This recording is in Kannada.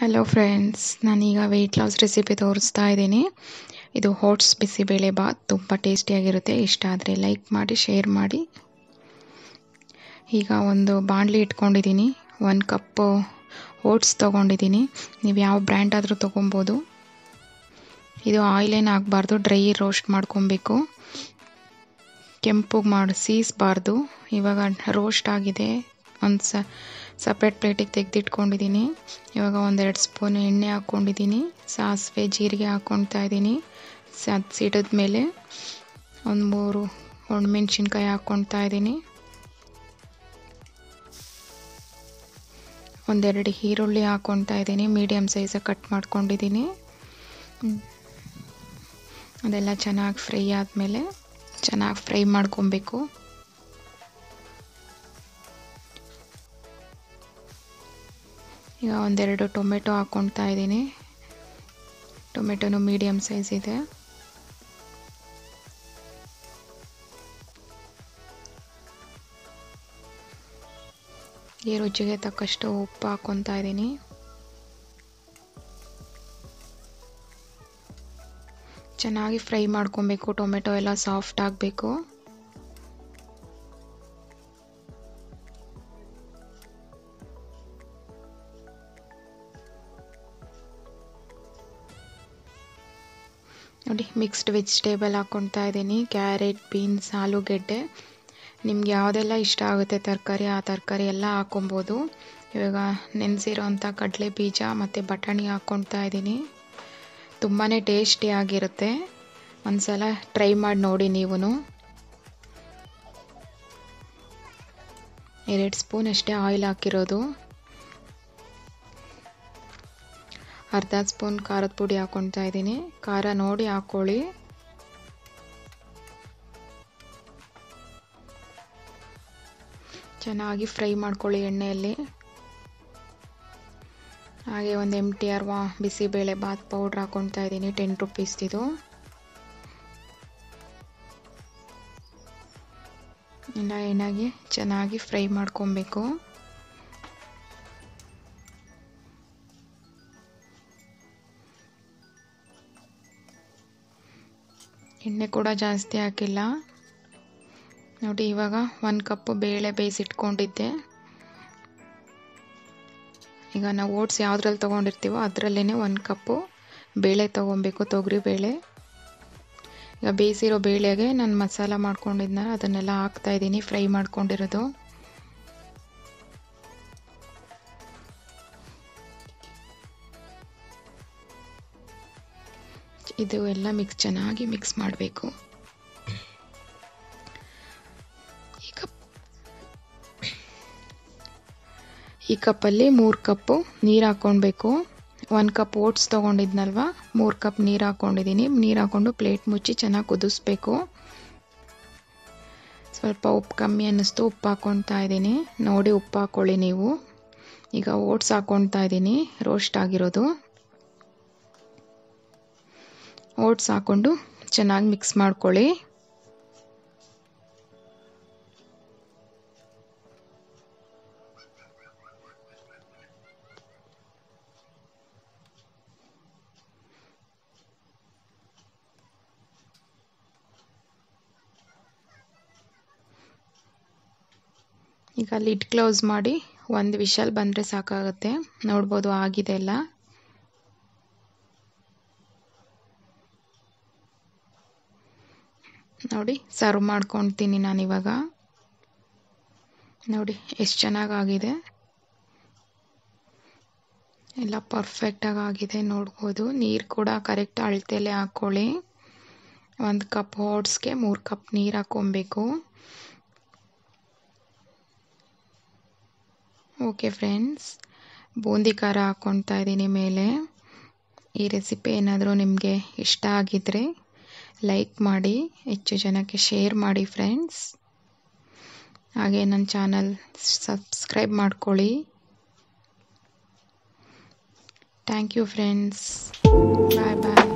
ಹಲೋ ಫ್ರೆಂಡ್ಸ್ ನಾನೀಗ ವೆಯ್ಟ್ ಲಾಸ್ ರೆಸಿಪಿ ತೋರಿಸ್ತಾ ಇದ್ದೀನಿ ಇದು ಹೋಟ್ಸ್ ಬಿಸಿಬೇಳೆ ಬಾತ್ ತುಂಬ ಟೇಸ್ಟಿಯಾಗಿರುತ್ತೆ ಇಷ್ಟ ಆದರೆ ಲೈಕ್ ಮಾಡಿ ಶೇರ್ ಮಾಡಿ ಈಗ ಒಂದು ಬಾಣಲಿ ಇಟ್ಕೊಂಡಿದ್ದೀನಿ ಒಂದು ಕಪ್ಪು ಓಟ್ಸ್ ತೊಗೊಂಡಿದ್ದೀನಿ ನೀವು ಯಾವ ಬ್ರ್ಯಾಂಡ್ ಆದರೂ ತೊಗೊಬೋದು ಇದು ಆಯಿಲೇನು ಆಗಬಾರ್ದು ಡ್ರೈ ರೋಸ್ಟ್ ಮಾಡ್ಕೊಬೇಕು ಕೆಂಪುಗೆ ಮಾಡಿ ಸೀಸಬಾರ್ದು ಇವಾಗ ರೋಸ್ಟ್ ಆಗಿದೆ ಒಂದು ಸ ಸಪ್ರೇಟ್ ಪ್ಲೇಟಿಗೆ ತೆಗೆದಿಟ್ಕೊಂಡಿದ್ದೀನಿ ಇವಾಗ ಒಂದೆರಡು ಸ್ಪೂನ್ ಎಣ್ಣೆ ಹಾಕ್ಕೊಂಡಿದ್ದೀನಿ ಸಾಸಿವೆ ಜೀರಿಗೆ ಹಾಕ್ಕೊಳ್ತಾ ಇದ್ದೀನಿ ಅದು ಸಿಡಿದ ಮೇಲೆ ಒಂದು ಮೂರು ಒಣಮೆಣ್ಸಿನ್ಕಾಯಿ ಹಾಕ್ಕೊಳ್ತಾ ಇದ್ದೀನಿ ಒಂದೆರಡು ಈರುಳ್ಳಿ ಹಾಕ್ಕೊಳ್ತಾ ಇದ್ದೀನಿ ಮೀಡಿಯಮ್ ಸೈಜಾಗಿ ಕಟ್ ಮಾಡ್ಕೊಂಡಿದ್ದೀನಿ ಅದೆಲ್ಲ ಚೆನ್ನಾಗಿ ಫ್ರೈ ಆದಮೇಲೆ ಚೆನ್ನಾಗಿ ಫ್ರೈ ಮಾಡ್ಕೊಬೇಕು ಈಗ ಒಂದೆರಡು ಟೊಮೆಟೊ ಹಾಕ್ಕೊಳ್ತಾ ಇದ್ದೀನಿ ಟೊಮೆಟೊನು ಮೀಡಿಯಮ್ ಸೈಜ್ ಇದೆ ಈ ರುಚಿಗೆ ತಕ್ಕಷ್ಟು ಉಪ್ಪು ಹಾಕ್ಕೊತಾ ಇದ್ದೀನಿ ಚೆನ್ನಾಗಿ ಫ್ರೈ ಮಾಡ್ಕೊಬೇಕು ಟೊಮೆಟೊ ಎಲ್ಲ ಸಾಫ್ಟ್ ಆಗಬೇಕು ನೋಡಿ ಮಿಕ್ಸ್ಡ್ ವೆಜಿಟೇಬಲ್ ಹಾಕ್ಕೊಳ್ತಾ ಇದ್ದೀನಿ ಕ್ಯಾರೆಟ್ ಬೀನ್ಸ್ ಆಲೂಗೆಡ್ಡೆ ನಿಮ್ಗೆ ಯಾವುದೆಲ್ಲ ಇಷ್ಟ ಆಗುತ್ತೆ ತರಕಾರಿ ಆ ತರಕಾರಿ ಎಲ್ಲ ಹಾಕೊಬೋದು ಇವಾಗ ನೆನೆಸಿರೋಂಥ ಕಡಲೆ ಬೀಜ ಮತ್ತು ಬಟಾಣಿ ಹಾಕ್ಕೊಳ್ತಾ ಇದ್ದೀನಿ ತುಂಬಾ ಟೇಸ್ಟಿಯಾಗಿರುತ್ತೆ ಒಂದು ಸಲ ಟ್ರೈ ಮಾಡಿ ನೋಡಿ ನೀವು ಎರಡು ಸ್ಪೂನ್ ಅಷ್ಟೇ ಆಯಿಲ್ ಹಾಕಿರೋದು ಅರ್ಧ ಸ್ಪೂನ್ ಖಾರದ ಪುಡಿ ಹಾಕ್ಕೊಳ್ತಾ ಇದ್ದೀನಿ ಖಾರ ನೋಡಿ ಹಾಕ್ಕೊಳ್ಳಿ ಚೆನ್ನಾಗಿ ಫ್ರೈ ಮಾಡ್ಕೊಳ್ಳಿ ಎಣ್ಣೆಯಲ್ಲಿ ಹಾಗೆ ಒಂದು ಎಮ್ ಟಿ ಆರ್ ವಾ ಬಿಸಿಬೇಳೆ ಬಾತ್ ಪೌಡ್ರ್ ಹಾಕ್ಕೊಳ್ತಾ ಇದ್ದೀನಿ ಟೆನ್ ರುಪೀಸ್ದಿದು ಎಲ್ಲ ಎಣ್ಣೆಗೆ ಚೆನ್ನಾಗಿ ಫ್ರೈ ಮಾಡ್ಕೊಬೇಕು ಎಣ್ಣೆ ಕೂಡ ಜಾಸ್ತಿ ಹಾಕಿಲ್ಲ ನೋಡಿ ಇವಾಗ ಒಂದು ಕಪ್ಪು ಬೇಳೆ ಬೇಯಿಸಿಟ್ಕೊಂಡಿದ್ದೆ ಈಗ ನಾವು ಓಟ್ಸ್ ಯಾವುದ್ರಲ್ಲಿ ತೊಗೊಂಡಿರ್ತೀವೋ ಅದರಲ್ಲೇ ಒಂದು ಕಪ್ಪು ಬೇಳೆ ತೊಗೊಬೇಕು ತೊಗರಿ ಬೇಳೆ ಈಗ ಬೇಯಿಸಿರೋ ಬೇಳೆಗೆ ನಾನು ಮಸಾಲ ಮಾಡ್ಕೊಂಡಿದ್ನ ಅದನ್ನೆಲ್ಲ ಹಾಕ್ತಾಯಿದ್ದೀನಿ ಫ್ರೈ ಮಾಡ್ಕೊಂಡಿರೋದು ಇದು ಎಲ್ಲ ಮಿಕ್ಸ್ ಚೆನ್ನಾಗಿ ಮಿಕ್ಸ್ ಮಾಡಬೇಕು ಈ ಕಪ್ ಈ ಕಪ್ಪಲ್ಲಿ ಮೂರು ಕಪ್ಪು ನೀರು ಹಾಕ್ಕೊಳ್ಬೇಕು ಒಂದು ಕಪ್ ಓಟ್ಸ್ ತೊಗೊಂಡಿದ್ನಲ್ವ ಮೂರು ಕಪ್ ನೀರು ಹಾಕ್ಕೊಂಡಿದ್ದೀನಿ ನೀರು ಹಾಕ್ಕೊಂಡು ಪ್ಲೇಟ್ ಮುಚ್ಚಿ ಚೆನ್ನಾಗಿ ಕುದಿಸ್ಬೇಕು ಸ್ವಲ್ಪ ಉಪ್ಪು ಕಮ್ಮಿ ಅನ್ನಿಸ್ತು ಉಪ್ಪು ಹಾಕ್ಕೊಳ್ತಾ ಇದ್ದೀನಿ ನೋಡಿ ಉಪ್ಪು ಹಾಕ್ಕೊಳ್ಳಿ ನೀವು ಈಗ ಓಟ್ಸ್ ಹಾಕ್ಕೊಳ್ತಾ ಇದ್ದೀನಿ ರೋಸ್ಟ್ ಆಗಿರೋದು ಓಟ್ಸ್ ಹಾಕ್ಕೊಂಡು ಚೆನ್ನಾಗಿ ಮಿಕ್ಸ್ ಮಾಡ್ಕೊಳ್ಳಿ ಈಗ ಲಿಡ್ ಕ್ಲೋಸ್ ಮಾಡಿ ಒಂದು ವಿಷಲ್ ಬಂದರೆ ಸಾಕಾಗುತ್ತೆ ನೋಡ್ಬೋದು ಆಗಿದೆ ಎಲ್ಲ ನೋಡಿ ಸರ್ವ್ ಮಾಡ್ಕೊಳ್ತೀನಿ ನಾನಿವಾಗ ನೋಡಿ ಎಷ್ಟು ಚೆನ್ನಾಗಾಗಿದೆ ಎಲ್ಲ ಪರ್ಫೆಕ್ಟಾಗಿ ಆಗಿದೆ ನೋಡ್ಬೋದು ನೀರು ಕೂಡ ಕರೆಕ್ಟ್ ಅಳತೆಲೆ ಹಾಕ್ಕೊಳ್ಳಿ ಒಂದು ಕಪ್ ಓಟ್ಸ್ಗೆ ಮೂರು ಕಪ್ ನೀರು ಹಾಕ್ಕೊಬೇಕು ಓಕೆ ಫ್ರೆಂಡ್ಸ್ ಬೂಂದಿ ಖಾರ ಹಾಕ್ಕೊಳ್ತಾ ಇದ್ದೀನಿ ಮೇಲೆ ಈ ರೆಸಿಪಿ ಏನಾದರೂ ನಿಮಗೆ ಇಷ್ಟ ಆಗಿದ್ದರೆ ಲೈಕ್ ಮಾಡಿ ಹೆಚ್ಚು ಜನಕ್ಕೆ ಶೇರ್ ಮಾಡಿ ಫ್ರೆಂಡ್ಸ್ ಹಾಗೆ ನನ್ನ ಚಾನಲ್ ಸಬ್ಸ್ಕ್ರೈಬ್ ಮಾಡ್ಕೊಳ್ಳಿ thank you friends bye bye